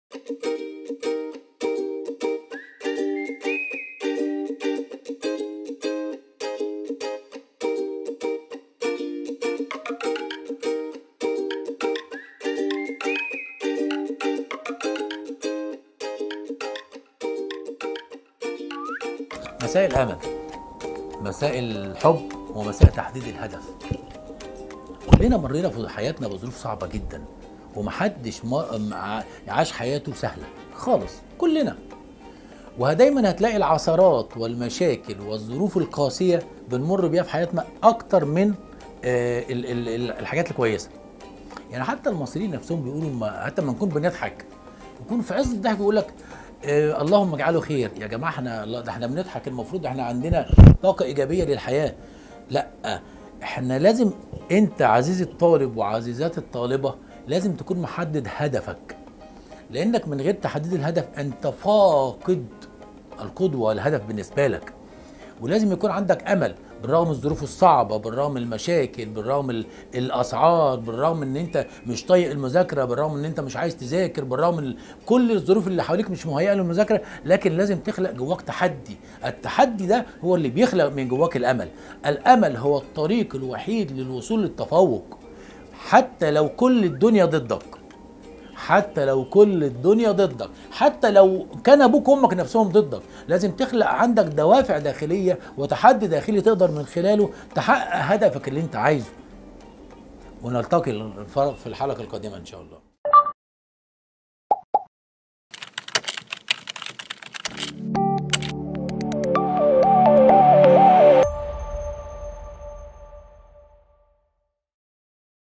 مساء الامل مساء الحب ومساء تحديد الهدف كلنا مرينا في حياتنا بظروف صعبه جدا ومحدش ما- مع- عاش حياته سهله خالص كلنا ودايما هتلاقي العثرات والمشاكل والظروف القاسيه بنمر بيها في حياتنا اكتر من آه، ال- ال- ال- الحاجات الكويسه يعني حتى المصريين نفسهم بيقولوا ما حتى لما نكون بنضحك يكون في عز الضحك يقول لك آه اللهم اجعله خير يا جماعه احنا لا ده احنا بنضحك المفروض احنا عندنا طاقه ايجابيه للحياه لا احنا لازم انت عزيزي الطالب وعزيزات الطالبه لازم تكون محدد هدفك لانك من غير تحديد الهدف انت فاقد القدوه والهدف بالنسبه لك ولازم يكون عندك امل بالرغم من الظروف الصعبه بالرغم من المشاكل بالرغم ال- الاسعار بالرغم ان انت مش طايق المذاكره بالرغم ان انت مش عايز تذاكر بالرغم من كل الظروف اللي حواليك مش مهيئه للمذاكره لكن لازم تخلق جواك تحدي التحدي ده هو اللي بيخلق من جواك الامل الامل هو الطريق الوحيد للوصول للتفوق حتى لو كل الدنيا ضدك حتى لو كل الدنيا ضدك حتى لو كان ابوك وامك نفسهم ضدك لازم تخلق عندك دوافع داخليه وتحدي داخلي تقدر من خلاله تحقق هدفك اللي انت عايزه ونلتقي في الحلقه القادمه ان شاء الله